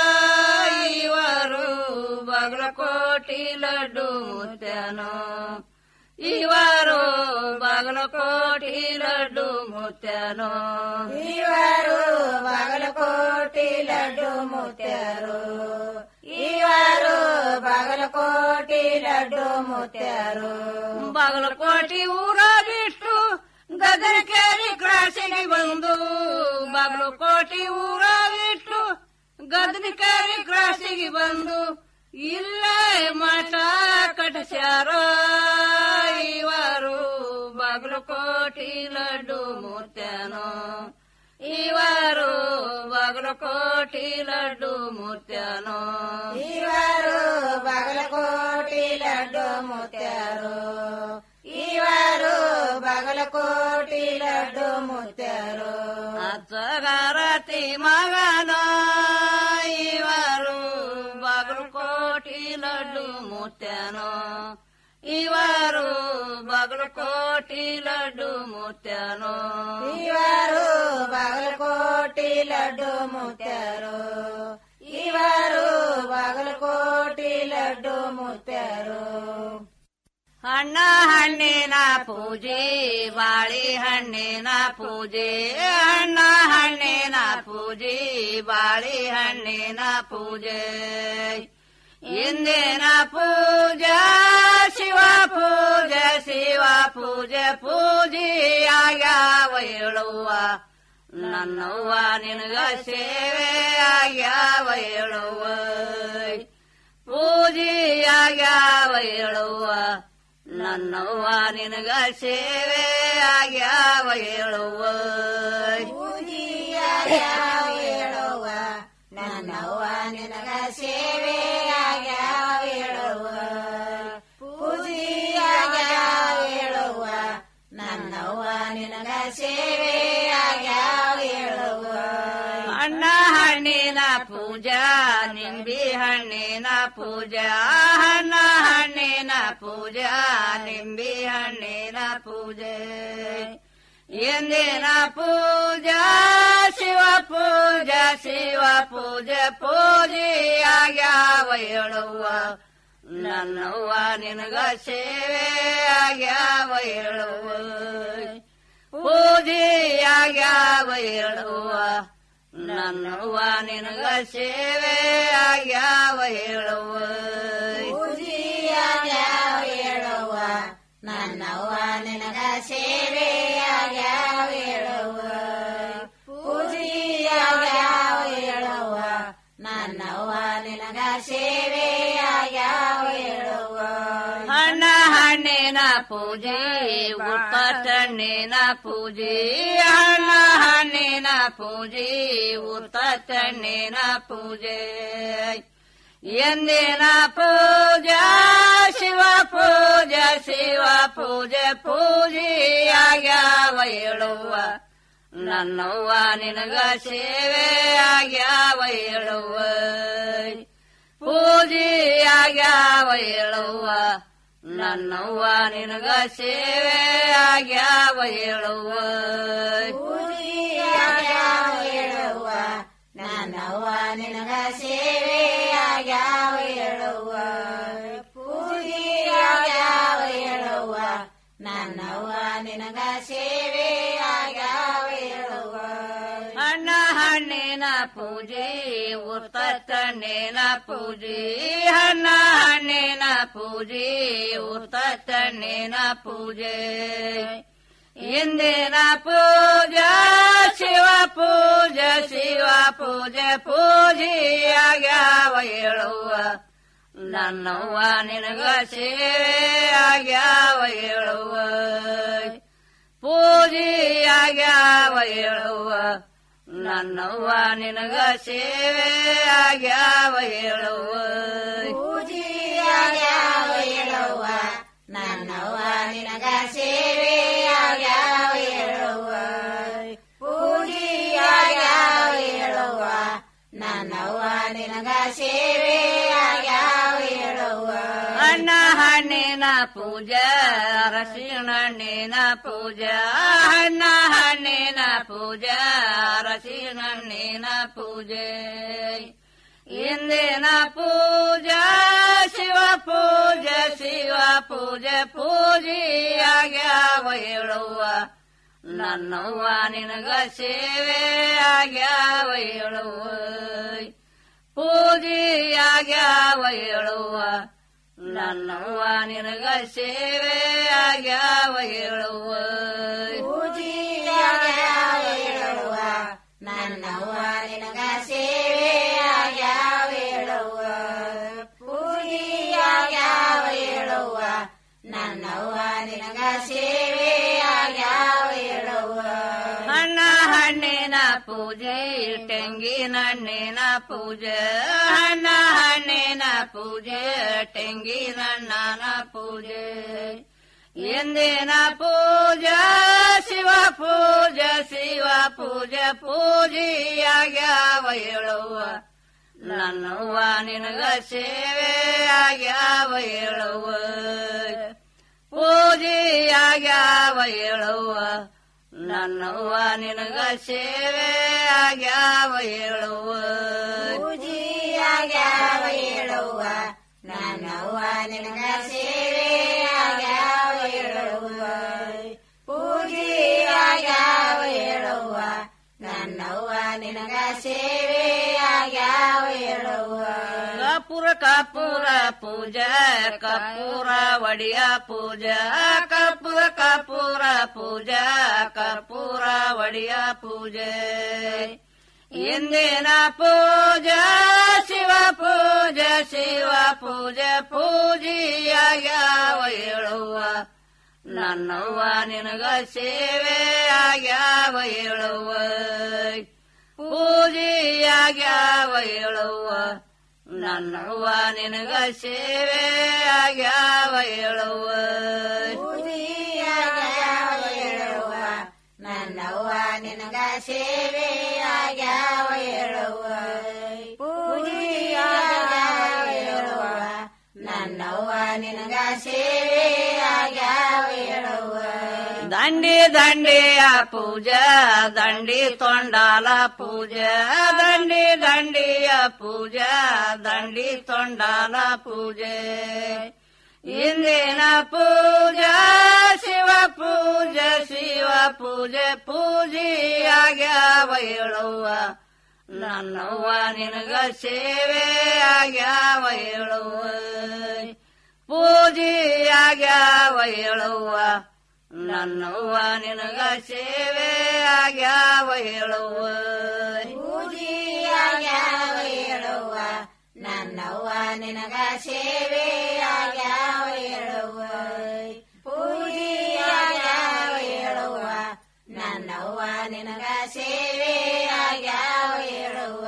ಇವರು ಬಾಗಲಕೋಟೆ ಲಡ್ಡು ಮುತ್ಯನೋ ಇವರು ಬಾಗಲಕೋಟೆ ಲಡ್ಡು ಮುತ್ಯನೋ ಇವರು ಬಾಗಲಕೋಟಿ ಲಡ್ಡು ಮುತ್ಯಾರು ಇವರು ಬಾಗಲಕೋಟಿ ಲಡ್ಡು ಮುತ್ಯಾರು ಬಾಗಲಕೋಟೆ ಊರ ಬಿಟ್ಟು ಗದರಕೇರಿ ಕ್ರಾಸಿಗೆ ಬಂದು ಬಾಗಲಕೋಟೆ ಊರ ಬಿಟ್ಟು ಗದರಕೇರಿ ಕ್ರಾಸಿಗೆ ಬಂದು ಇಲ್ಲೇ ಮಠ ಕಟ್ಟಿಸ್ಯಾರೋ ಇವರು ಬಾಗಲಕೋಟೆ ಲಡ್ಡು ಮುತ್ಯನೋ ಇವರು ಬಾಗಲಕೋಟೆ ಲಡ್ಡು ಮುತ್ಯನೋ ಇವರು ಬಾಗಲಕೋಟಿ ಲಡ್ಡು ಮುತ್ಯಾರು ಇವರು ಬಾಗಲಕೋಟಿ ಲಡ್ಡು ಮುತ್ಯಾರು ಅಚ್ಚಗಾರತಿ ಮಗನೋ ಇವರು ಬಾಗಲಕೋಟೆ ಲಡ್ಡು ಮುತ್ಯನೋ ಇವರು ಬಾಗಲಕೋಟೆ ಲಡ್ಡು ಮುತ್ಯನೋ ಇವರು ಬಾಗಲಕೋಟಿ ಲಡ್ಡು ಮುತ್ಯಾರು ಇವರು ಬಾಗಲಕೋಟಿ ಲಡ್ಡು ಮುತ್ಯಾರು ಹಣ್ಣ ಹಣ್ಣಿನ ಪೂಜೆ ಬಾಳಿ ಹಣ್ಣಿನ ಪೂಜೆ ಹಣ್ಣ ಹಣ್ಣಿನ ಪೂಜೆ ಬಾಳಿ ಹಣ್ಣಿನ ಪೂಜೆ ಇಂದಿನ ಪೂಜಾ ಶಿವ ಪೂಜೆ ಶಿವ ಪೂಜೆ ಪೂಜೆ ಆಗ್ಯಾವ ಹೇಳುವ ನನ್ನವ್ವ ನಿನಗ ಸೇವೆ ಆಗ್ಯಾವ ಹೇಳುವ ಪೂಜೆ ಆಗ್ಯಾವ ಹೇಳುವ ನನ್ನವ್ವ ನಿನಗ ಸೇವೆ ಆಗ್ಯಾವ ಹೇಳುವ ಪೂಜಿಯಾಗ್ಯಾವ ಹೇಳುವ ನನ್ನವ್ವ ನಿನಗ ಸೇವೆ ಆಗ್ಯಾವ ಹೇಳುವ ಪೂಜಿಯಾಗ್ಯಾವ ಹೇಳುವ ನನ್ನವ್ವ ನಿನಗ ಸೇವೆ ಆಗ್ಯಾವ ಹೇಳುವ ಅಣ್ಣ ಹಣ್ಣಿನ ಪೂಜಾ ನಿಂಬಿ ಹಣ್ಣಿನ ಪೂಜಾ ಹಣ್ಣ ಹಣ್ಣಿನ ಪೂಜಾ ನಿಂಬಿ ಹಣ್ಣಿನ ಪೂಜೆ ಎಂದಿನ ಪೂಜಾ ಶಿವ ಪೂಜಾ ಶಿವ ಪೂಜೆ ಪೂಜೆ ಆಗ್ಯಾವ ಹೇಳುವ ನನ್ನವ್ವ ನಿನಗ ಸೇವೆ ಆಗ್ಯಾವ ಹೇಳುವ ಪೂಜೆ ಆಗ್ಯಾವ ಹೇಳುವ ನನ್ನವ್ವ ನಿನಗ ಸೇವೆ ಆಗ್ಯಾವ ಹೇಳುವ ಪೂಜಿಯಾಗ್ಯಾವ ಹೇಳುವ ನನ್ನವ್ವ ನಿನಗ ಸೇವೆ ಆಗ್ಯಾವ ಹೇಳುವ ಪೂಜಿಯಾಗ್ಯಾವ ಹೇಳುವ ನನ್ನವ್ವ ನಿನಗ ಸೇವೆ ಆಗ್ಯಾವ ಹೇಳುವ ಹಣ್ಣ ಹಣ್ಣಿನ ಪೂಜೆ ಉತ್ತಣ್ಣಿನ ಪೂಜೆ ಹಣ್ಣ ಹಣ್ಣಿನ ಪೂಜೆ ಉತ್ತಣ್ಣಿನ ಪೂಜೆ ಎಂದಿನ ಪೂಜಾ ಶಿವ ಪೂಜೆ ಶಿವ ಪೂಜೆ ಪೂಜೆ ಆಗ್ಯಾವ ಹೇಳುವ ನನ್ನವ್ವ ನಿನಗ ಸೇವೆ ಆಗ್ಯಾವ ಹೇಳುವ ಪೂಜೆ ಆಗ್ಯಾವ ಹೇಳುವ ನನ್ನವ್ವ ನಿನಗ ಸೇವೆ ಆಗ್ಯಾವ ಹೇಳುವ ಪೂಜಿಯಾಗ್ಯಾವ ಹೇಳುವ ನನ್ನವ್ವ ನಿನಗ ಸೇವೆ ಆಗ್ಯಾವ ಹೇಳುವ ಪೂಜಿಯಾಗ್ಯಾವ ಹೇಳುವ ನನ್ನವ್ವ ನಿನಗ ಸೇವೆಯಾಗ್ಯಾವ ಹೇಳುವ ಅಣ್ಣ ಹಣ್ಣಿನ ಪೂಜೆ ಉತ್ತಣ್ಣೇನ ಪೂಜೆ ಅಣ್ಣ ಹಣ್ಣಿನ ಪೂಜೆ ಉತ್ತಣ್ಣೇನ ಪೂಜೆ ಇಂದಿನ ಪೂಜಾ ಶಿವ ಪೂಜೆ ಶಿವ ಪೂಜೆ ಪೂಜೆಯಾಗ್ಯಾವ ಹೇಳುವ ನನ್ನವ್ವ ನಿನಗ ಸೇವೆಯಾಗ್ಯಾವ ಹೇಳುವ ಪೂಜೆಯಾಗ್ಯಾವ ಹೇಳುವ ನನ್ನವ್ವ ನಿನಗ ಸೇವೆಯಾಗ್ಯಾವ ಹೇಳುವ ಪೂಜೆಯಾಗ್ಯಾವ ಹೇಳುವ ನನ್ನವ್ವ ನಿನಗ ಸೇವೆಯಾಗ್ಯಾವ ಹೇಳುವ ಪೂಜೆಯಾಗ್ಯಾವ ಹೇಳುವ ನನ್ನವ್ವ ನಿನಗ ಸೇವೆಯಾಗ್ಯಾವ ಹೇಳುವ ಅಣ್ಣ ಹಣ್ಣಿನ ಪೂಜಾ ಅರಸಿನ ಹಣ್ಣಿನ ಪೂಜಾ ಅಣ್ಣ ಹಣ್ಣಿನ ಪೂಜಾ ಅರಸಿನ ಹಣ್ಣಿನ ಪೂಜೆ ಇಂದಿನ ಪೂಜಾ ಶಿವ ಪೂಜೆ ಶಿವ ಪೂಜೆ ಪೂಜೆಯಾಗ್ಯಾವ ಹೇಳುವ ನನ್ನವ್ವ ನಿನಗ ಸೇವೆ ಆಗ್ಯಾವ ಹೇಳುವ ಪೂಜೆಯಾಗ್ಯಾವ ಹೇಳುವ ನನ್ನವ್ವ ನಿನಗ ಸೇವೆ ಆಗ್ಯಾವ ಹೇಳುವ ಪೂಜೆಯಾಗ್ಯಾವ ಹೇಳುವ ನನ್ನವ್ವ ನಿನಗ ಸೇವೆಯಾಗ್ಯಾವ ಹೇಳುವ ಪೂಜೆಯಾಗ್ಯಾವ ಹೇಳುವ ನನ್ನವ್ವ ನಿನಗ ಸೇವೆಯಾಗ್ಯಾವ ಹೇಳುವ ಅಣ್ಣ ಹಣ್ಣಿನ ಪೂಜೆ ತೆಂಗಿನ ಹಣ್ಣಿನ ಪೂಜೆ ಅಣ್ಣ ಹಣ್ಣಿನ ಪೂಜೆ ತೆಂಗಿನ ಹಣ್ಣನ ಪೂಜೆ ಎಂದಿನ ಪೂಜಾ ಶಿವ ಪೂಜೆ ಶಿವ ಪೂಜೆ ಪೂಜೆಯಾಗ್ಯಾವ ಹೇಳುವ ನನ್ನವ್ವ ನಿನಗ ಸೇವೆ ಆಗ್ಯಾವ ಹೇಳುವ ಪೂಜೆಯಾಗ್ಯಾವ ಹೇಳುವ ನನ್ನವ್ವ ನಿನಗ ಸೇವೆ ಆಗ್ಯಾವ ಹೇಳುವ ಪೂಜೆಯಾಗ್ಯಾವ ಹೇಳುವ ನನ್ನವ್ವ ನಿನಗ ಸೇವೆಯಾಗ್ಯಾವ ಹೇಳುವ ಪೂಜೆಯಾಗ್ಯಾವ ಹೇಳುವ ನನ್ನವ್ವ ನಿನಗ ಸೇವೆಯಾಗ್ಯಾವ ಹೇಳುವ ಕಪೂರ ಕಪೂರ ಪೂಜಾ ಕಪೂರ ಒಡಿಯ ಪೂಜಾ ಕಪೂರ ಕಪೂರ ಪೂಜಾ ಕಪೂರ ಒಡಿಯ ಪೂಜೆ ಇಂದಿನ ಪೂಜಾ ಶಿವ ಪೂಜೆ ಶಿವ ಪೂಜೆ ಪೂಜೆಯಾಗ್ಯಾವ ಹೇಳುವ ನನ್ನವ್ವ ನಿನಗ ಸೇವೆ ಆಗ್ಯಾವ ಹೇಳುವ ಪೂಜೆಯಾಗ್ಯಾವ ಹೇಳುವ ನನ್ನವ್ವ ನಿನಗ ಸೇವೆ ಆಗ್ಯಾವ ಹೇಳುವ ಪೂಜೆಯಾಗ್ಯಾವ ಹೇಳುವ ನನ್ನವ್ವ ನಿನಗ ಸೇವೆಯಾಗ್ಯಾವ ಹೇಳುವ ಪೂಜೆಯಾಗ್ಯಾವ ಹೇಳುವ ನನ್ನವ್ವ ನಿನಗ ಸೇವೆಯಾಗ್ಯಾವ ಹೇಳುವ ದಂಡಿ ದಂಡಿಯ ಪೂಜಾ ದಂಡಿ ತೊಂಡಾಲ ಪೂಜಾ ದಂಡಿ ದಂಡಿಯ ಪೂಜಾ ದಂಡಿ ತೊಂಡಾಲ ಪೂಜೆ ಇಂದಿನ ಪೂಜಾ ಶಿವ ಪೂಜೆ ಶಿವ ಪೂಜೆ ಪೂಜೆಯಾಗ್ಯಾವ ಹೇಳುವ ನನ್ನವ್ವ ನಿನಗ ಸೇವೆ ಆಗ್ಯಾವ ಹೇಳುವ ಪೂಜೆಯಾಗ್ಯಾವ ಹೇಳುವ ನನ್ನವ್ವ ನಿನಗ ಸೇವೆ ಆಗ್ಯಾವ ಹೇಳುವ ಪೂಜೆಯಾಗ್ಯಾವ ಹೇಳುವ ನನ್ನವ್ವ ನಿನಗ ಸೇವೆಯಾಗ್ಯಾವ ಹೇಳುವ ಪೂಜೆಯಾಗ್ಯಾವ ಹೇಳುವ ನನ್ನವ್ವ ನಿನಗ ಸೇವೆಯಾಗ್ಯಾವ ಹೇಳುವ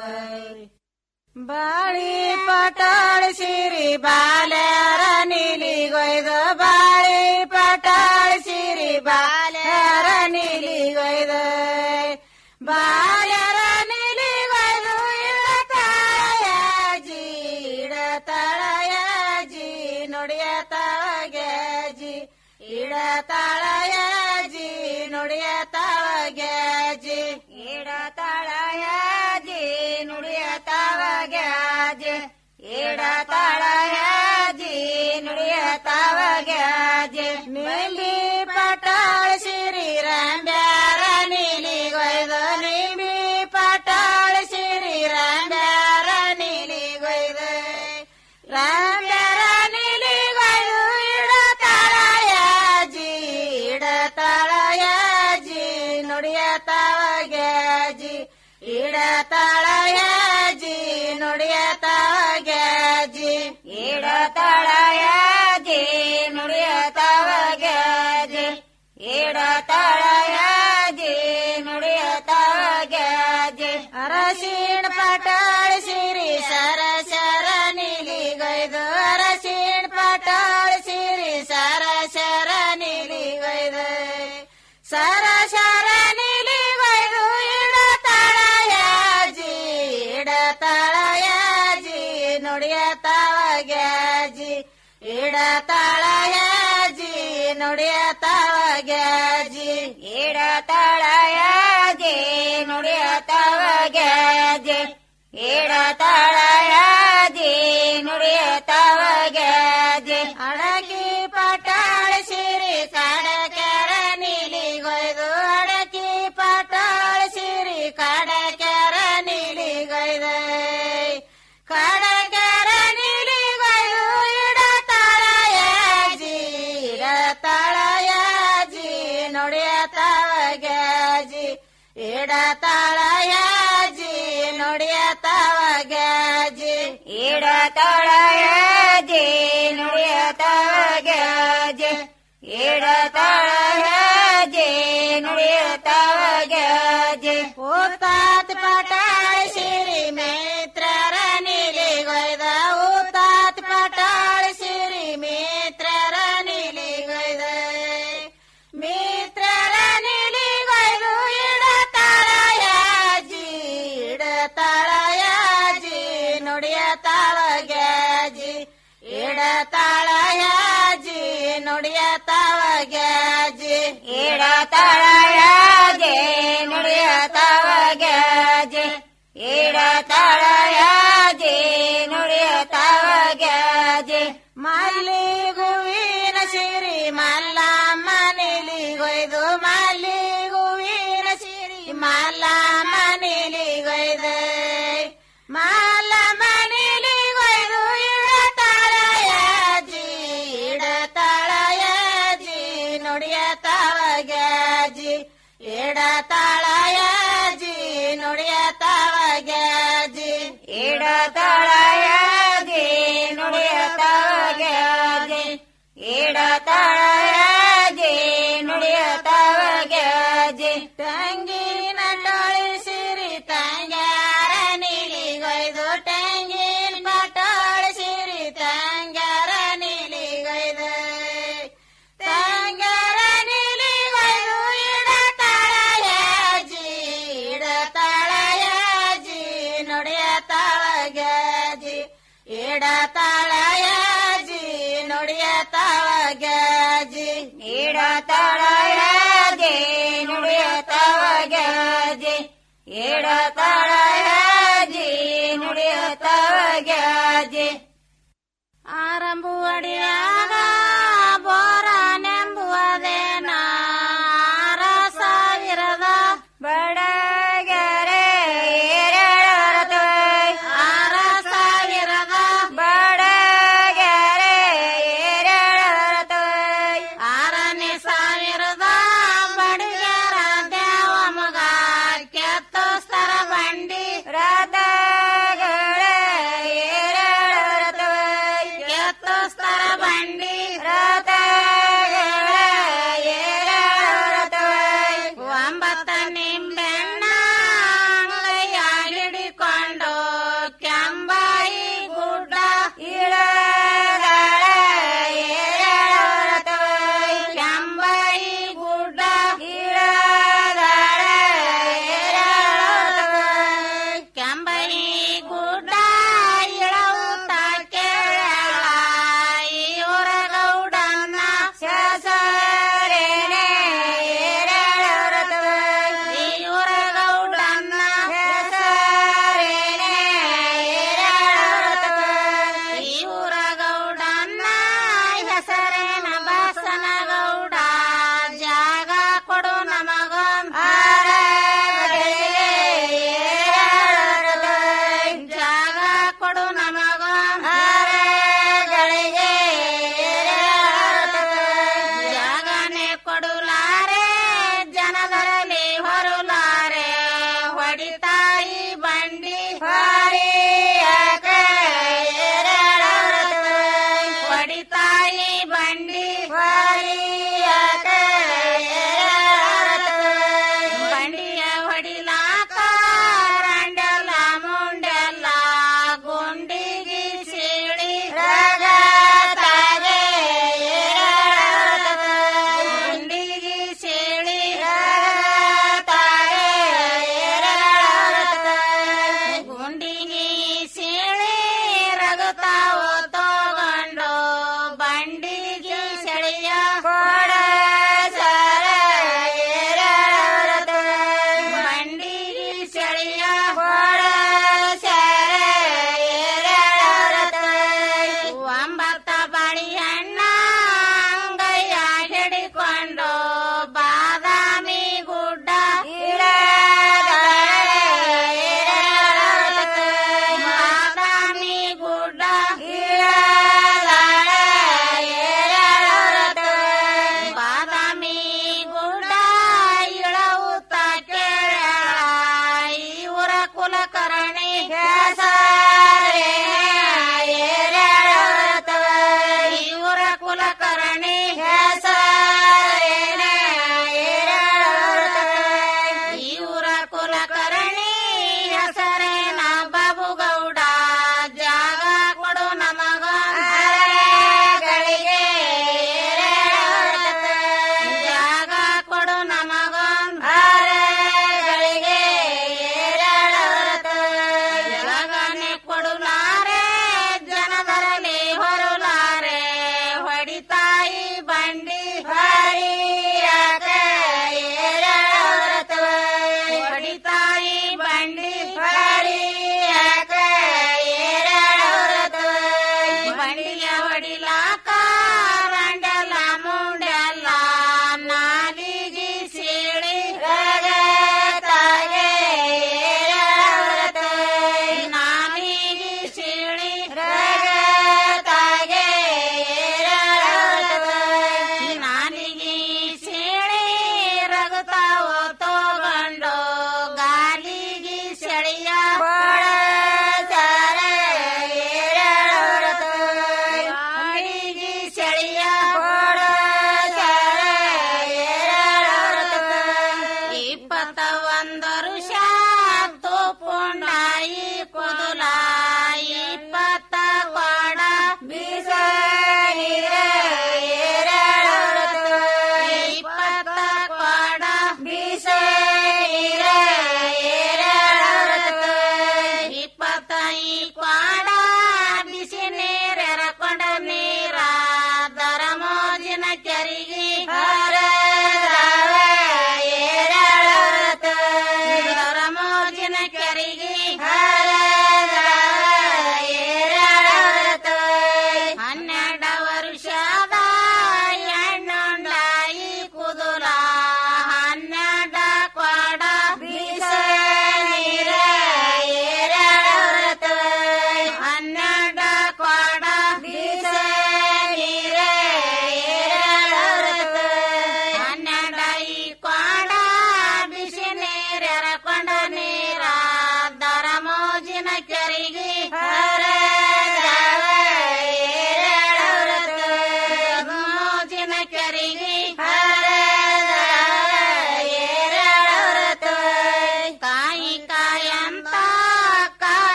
ಬಾಳಿ ಪಟಾಳಿ ಸಿರಿ ಬಾಲ್ಯಾರ ನೀಲಿಗೊಯ್ದು ಬಾಳಿ ಪಟಾಳಿ ಸಿರಿ ಬಾಲ್ಯಾರ ನೀಲಿಗೊಯ್ದು ಬಾಲ್ಯಾರ ನೀಲಿಗೊಯ್ದು ಇಳ ತಾಳಯಾಜಿ ಇಡ ತಾಳಯಾಜಿ ನುಡಿಯ ತಾಳಗ್ಯಾಜಿ ಇಡ ತಾಳಯಾಜಿ ನುಡಿಯ ತಾಳಗ್ಯಾಜಿ ಇಡ ತಾಳಯಾಜಿ ನುಡಿಯ ತಾವಗ್ಯಾಜಿ ಇಡ ತಾಳಯಾಜಿ ನುಡಿಯ ತಾವಗ್ಯಾಜಿ ಮೇಲಿ ಇಡತಾವ ಗ್ಯಾಜಿ ಇಡತಾಳ ಯಾಜಿ ನುಡಿಯತಾವ ಗ್ಯಾಜಿ ಇಡತಾಳ ಯಾಜಿ ನುಡಿಯತಾವ ಗ್ಯಾಜಿ ಇಡತಾಳ ಯಾಜಿ ನುಡಿಯತಾವ ಗ್ಯಾಜಿ ಅರಶಿಣ ಪಟಾಳ ಸಿರಿ ಸರ ಶರ ನೀಲಿಗೈದು ಅರಶಿಣ ಪಟಾಳ ಸಿರಿ ಸರ ಶರ ನೀಲಿಗೈದು ಸರ ಶರ ನೀಲಿಗೈದು ಇಡತಾಳ ಯಾಜಿ ಇಡತಾಳ ಯಾಜಿ ನುಡಿಯತಾವ ಗ್ಯಾಜಿ ಇಡತಾಳ ಯಾಜಿ ನುಡಿಯತಾವ ಗ್ಯಾಜಿ ಇಡತಾಳ ಯಾಜಿ ನುಡಿಯತಾವ ಗ್ಯಾಜಿ ಇಡತಾಳ ಯಾಜಿ ನುಡಿಯತಾವ ಗ್ಯಾಜಿ ಅಡಕಿ ಪಟಾಳ ಸಿರಿ ಕಾಡಕ್ಯಾರ ನೀಲಿಗೊಯ್ದು ಅಡಕಿ ಪಟಾಳ ಸಿರಿ ಕಾಡಕ್ಯಾರ ನೀಲಿಗೊಯ್ದು ಕಾಡಕ್ಯಾರ ನೀಲಿಗೊಯ್ದು ಇಡತಾಳ ಯಾಜಿ ಇಡತಾಳ ಯಾಜಿ ನುಡಿಯತಾವ ಗ್ಯಾಜಿ ಇಡತಾಳ ಯಾಜಿ ನುಡಿಯತಾವ ಗ್ಯಾಜಿ ಇಡತಾಳ ಯಾಜಿ ನುಡಿಯತಾವ ಗ್ಯಾಜಿ ಇಡತಾಳ ಯಾಜಿ ನುಡಿಯತಾವ ಗ್ಯಾಜಿ ಊತಾತ್ ಪಟಾಳ ಸಿರಿ ಮೇತ್ರರ ನೀಲಿಗೊಯ್ದ ಊತಾತ್ ಪಟಾಳ ಸಿರಿ ಮೇತ್ರರ ನೀಲಿಗೊಯ್ದ ಮಿತ್ರರ ನೀಲಿಗೊಯ್ದು ಇಡತಾಳ ಯಾಜಿ ಇಡತಾಳ ಯಾಜಿ ನುಡಿಯತಾವ ಗ್ಯಾಜಿ ಇಡತಾಳ ಯಾಜಿ ನುಡಿಯತಾವ ಗ್ಯಾಜಿ ಇಡತಾಳ ಯಾಜಿ ನುಡಿಯತಾವ ಗ್ಯಾಜಿ ಇಡತಾಳ ಯಾಜಿ ನುಡಿಯತಾವ ಗ್ಯಾಜಿ ಮಲ್ಲಿಗುವಿನ ಸಿರಿ ಮಲ್ಲಮ್ಮ ನಿಲಿಗೊಯ್ದು ಮಲ್ಲಿಗುವಿನ ಸಿರಿ ಮಲ್ಲಮ್ಮ ನಿಲಿಗೊಯ್ದು ಮಲ್ಲಮ್ಮ ನಿಲಿಗೊಯ್ದು ಇಡತಾಳ ಯಾಜಿ ಇಡತಾಳ ಯಾಜಿ ನುಡಿಯತಾವ ಗ್ಯಾಜಿ ಇಡತಾಳ ಯಾಜಿ ನುಡಿಯತಾವ ಗ್ಯಾಜಿ ಇಡತಾಳ ಯಾಜಿ ನುಡಿಯತಾವ ಗ್ಯಾಜಿ ಇಡತಾಳ ಯಾಜಿ ನುಡಿಯತಾವ ಗ್ಯಾಜಿ ತಂಗಿನ ಟೊಳಿ ಸಿರಿ ತಂಗ್ಯಾರ ನೀಲಿಗೊಯ್ದು ಟಂಗಿನ ಪಟಾಳ ಸಿರಿ ತಂಗ್ಯಾರ ನೀಲಿಗೊಯ್ದು ತಂಗ್ಯಾರ ನೀಲಿಗೊಯ್ದು ಇಡತಾಳ ಯಾಜಿ ಇಡತಾಳ ಯಾಜಿ ನುಡಿಯತಾಳ ಗ್ಯಾಜಿ ಇಡತಾಳ ಯಾಜಿ ನುಡಿಯತಾವ ಗ್ಯಾಜಿ ಇಡತಾಳ ಯಾಜಿ ನುಡಿಯತಾವ ಗ್ಯಾಜಿ ಇಡತಾಳ ಯಾಜಿ ನುಡಿಯತಾವ ಗ್ಯಾಜಿ ಆರಂಭು ಅಡಿಯಾಗ ಬೋರ ನೆಂಬುವುದೇನ ಆರ ಸಾವಿರದ ಬಡಗೆರೆ ಏರಳರತು ಆರ ಸಾವಿರದ ಬಡಗೆರೆ ಏರಳರತು ಆರನೇ ಸಾವಿರದ ಬಡಗೆರ ದೇವ ಮಗ ಕೆತ್ತೋಸ್ತರ ಬಂಡಿ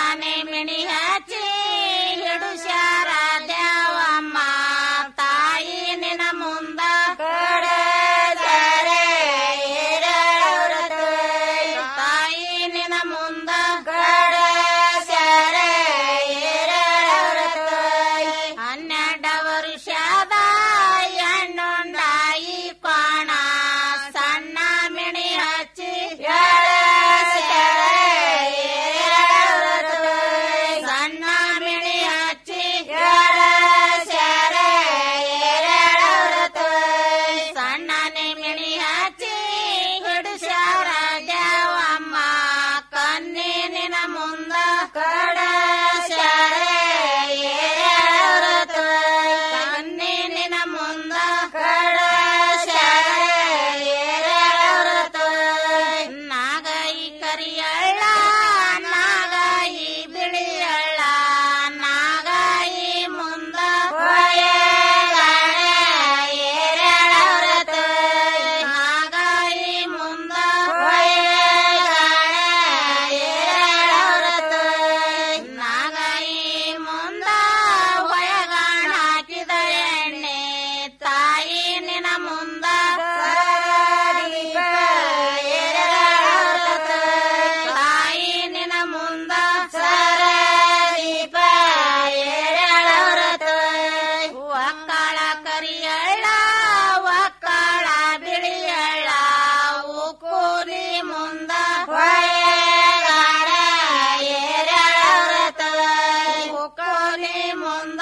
ಸಣ್ಣನೆ ಮಿಣಿ ಹಚ್ಚಿ ಹಿಡುಸ್ಯಾರ ದೇವಮ್ಮ ತಾಯಿ ನಿನ ಮುಂದ ಕಡದರೆ ತಾಯಿ ನಿನ ಮುಂದ ಕಡಸರೆ ಹನ್ನೆರಡು ವರ್ಷದ ಹೆಣ್ಣುಂಡಾಯಿ ಕೋಣ ಸಣ್ಣ ಮಿಣಿ ಹಚ್ಚಿ ಸಣ್ಣ ಮಿಣಿ ಹಚ್ಚಿ ಸಣ್ಣನೆ ಮಿಣಿ ಹಚ್ಚಿ ಹಿಡಿಸ್ಯಾರ ದೇವಮ್ಮ ಕಣ್ಣಿನ ಮುಂದ ಕಡಸ್ಯಾರೆ ಕಣ್ಣಿನ ಮುಂದ ಕಡಸ್ಯಾರೆ ನಾಗೈ ಕರಿಯಳ್ಳ ನಾಗಾಯಿ ಬಿಳಿಯಳ್ಳ ನಾಗಾಯಿ ಮುಂದ ನಾಗಾಯಿ ಮುಂದ ನಾಗಾಯಿ ಮುಂದ ಹೊಯಗಾಣ ಹಾಕಿದ ಎಣ್ಣೆ ತಾಯಿ ನಿನ ಮುಂದ ತಾಯಿ ನಿನ ಮುಂದ ಒಕ್ಕಳ ಕರಿಯಳ್ಳ ಒಕ್ಕಳ ಬಿಳಿಯಳ್ಳ ಉಕ್ಕೂಲಿ ಮುಂದ ಉಕ್ಕೂಲಿ ಮುಂದ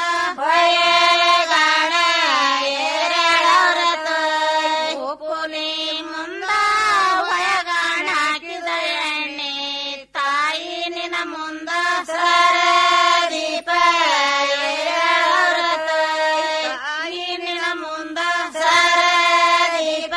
ಉಕ್ಕೂಲಿ ಮುಂದ ಹೊಯಗಾಣ ಹಾಕಿದ ಎಣ್ಣೆ ತಾಯಿ ನಿನ ಮುಂದ ದೀಪ ತಾಯಿ ನಿನ ಮುಂದ ದೀಪ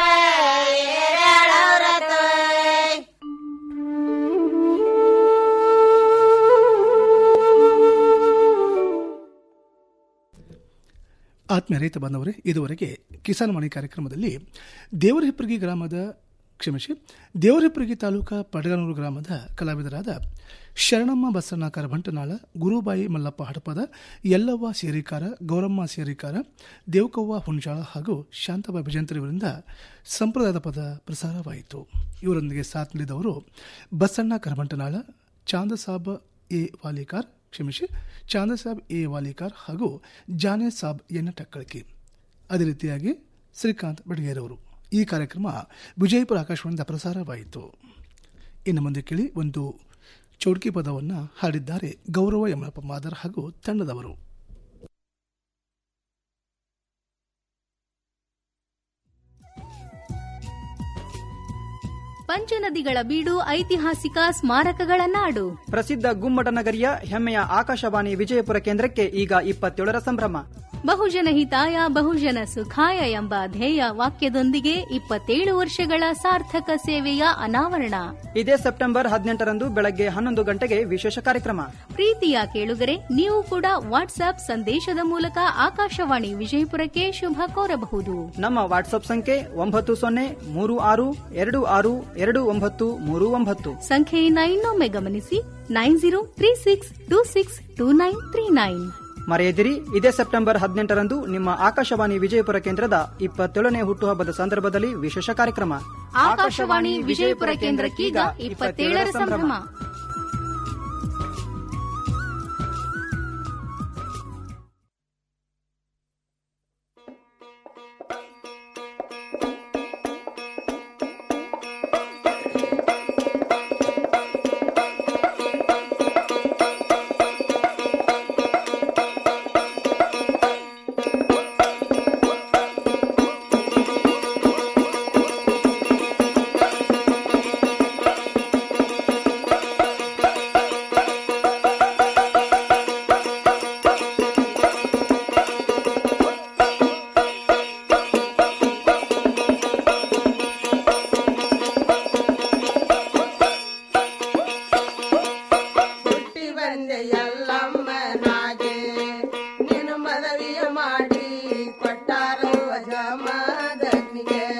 ಆತ್ಮೀಯ ರೈತ ಬಾಂಧವರೇ ಇದುವರೆಗೆ ಕಿಸಾನ್ ವಾಣಿ ಕಾರ್ಯಕ್ರಮದಲ್ಲಿ ದೇವರಹಿಪ್ಪರಗಿ ಗ್ರಾಮದ ಕ್ಷಮಿಸಿ ದೇವರಹಿಪ್ಪರಗಿ ತಾಲೂಕಾ ಪಡಗನೂರು ಗ್ರಾಮದ ಕಲಾವಿದರಾದ ಶರಣಮ್ಮ ಬಸಣ್ಣ ಕರಭಂಟನಾಳ ಗುರುಬಾಯಿ ಮಲ್ಲಪ್ಪ ಹಡಪದ ಯಲ್ಲವ್ವ ಸೇರಿಕಾರ ಗೌರಮ್ಮ ಸೇರಿಕಾರ ದೇವಕವ್ವ ಹುಣಜಾಳ ಹಾಗೂ ಶಾಂತಬಾ ಭಜಂತ್ರಿಯವರಿಂದ ಸಂಪ್ರದಾಯದ ಪದ ಪ್ರಸಾರವಾಯಿತು ಇವರೊಂದಿಗೆ ಸಾಥ್ ನೀಡಿದವರು ಬಸಣ್ಣ ಕರಭಂಟನಾಳ ಚಾಂದಸಾಬ್ ಎ ವಾಲಿಕಾರ್ ಕ್ಷಮಿಸಿ ಚಾಂದಸಾಬ್ ಎ ವಾಲಿಕಾರ್ ಹಾಗೂ ಜಾನೆ ಸಾಬ್ ಎನ್ನ ಟಕ್ಕಳಕಿ ಅದೇ ರೀತಿಯಾಗಿ ಶ್ರೀಕಾಂತ್ ಬಡಗೇರವರು ಈ ಕಾರ್ಯಕ್ರಮ ವಿಜಯಪುರ ಆಕಾಶವಾಣಿಯಿಂದ ಪ್ರಸಾರವಾಯಿತು ಇನ್ನು ಮುಂದೆ ಕೇಳಿ ಒಂದು ಚೌಡ್ಕಿ ಪದವನ್ನು ಹಾಡಿದ್ದಾರೆ ಗೌರವ ಯಮನಪ್ಪ ಮಾದರ್ ಹಾಗೂ ತಂಡದವರು ಪಂಚನದಿಗಳ ಬೀಡು ಐತಿಹಾಸಿಕ ಸ್ಮಾರಕಗಳ ನಾಡು ಪ್ರಸಿದ್ಧ ಗುಮ್ಮಟ ನಗರಿಯ ಹೆಮ್ಮೆಯ ಆಕಾಶವಾಣಿ ವಿಜಯಪುರ ಕೇಂದ್ರಕ್ಕೆ ಈಗ ಇಪ್ಪತ್ತೇಳರ ಸಂಭ್ರಮ ಬಹುಜನ ಹಿತಾಯ ಬಹುಜನ ಸುಖಾಯ ಎಂಬ ಧ್ಯೇಯ ವಾಕ್ಯದೊಂದಿಗೆ ಇಪ್ಪತ್ತೇಳು ವರ್ಷಗಳ ಸಾರ್ಥಕ ಸೇವೆಯ ಅನಾವರಣ ಇದೇ ಸೆಪ್ಟೆಂಬರ್ ಹದಿನೆಂಟರಂದು ಬೆಳಗ್ಗೆ ಹನ್ನೊಂದು ಗಂಟೆಗೆ ವಿಶೇಷ ಕಾರ್ಯಕ್ರಮ ಪ್ರೀತಿಯ ಕೇಳುಗರೆ ನೀವು ಕೂಡ ವಾಟ್ಸ್ಆಪ್ ಸಂದೇಶದ ಮೂಲಕ ಆಕಾಶವಾಣಿ ವಿಜಯಪುರಕ್ಕೆ ಶುಭ ಕೋರಬಹುದು ನಮ್ಮ ವಾಟ್ಸ್ಆಪ್ ಸಂಖ್ಯೆ ಒಂಬತ್ತು ಸೊನ್ನೆ ಮೂರು ಆರು ಎರಡು ಆರು ಎರಡು ಒಂಬತ್ತು ಮೂರು ಒಂಬತ್ತು ಸಂಖ್ಯೆಯನ್ನ ಇನ್ನೊಮ್ಮೆ ಗಮನಿಸಿ nine zero three six two six two nine three nine ಮರೆಯದಿರಿ ಇದೇ ಸೆಪ್ಟೆಂಬರ್ ಹದಿನೆಂಟರಂದು ನಿಮ್ಮ ಆಕಾಶವಾಣಿ ವಿಜಯಪುರ ಕೇಂದ್ರದ ಇಪ್ಪತ್ತೇಳನೇ ಹುಟ್ಟುಹಬ್ಬದ ಸಂದರ್ಭದಲ್ಲಿ ವಿಶೇಷ ಕಾರ್ಯಕ್ರಮ ಆಕಾಶವಾಣಿ ವಿಜಯಪುರ ಕೇಂದ್ರಕ್ಕೀಗ ಇಪ್ಪತ್ತೇಳರ ಸಂಭ್ರಮ ಹುಟ್ಟಿ ಬಂದೆ ಎಲ್ಲಮ್ಮನಾಗೆ ನೀನು ಮದವಿಯ ಮಾಡಿ ಕೊಟ್ಟಾರ ಜಮದಗ್ನಿಗೆ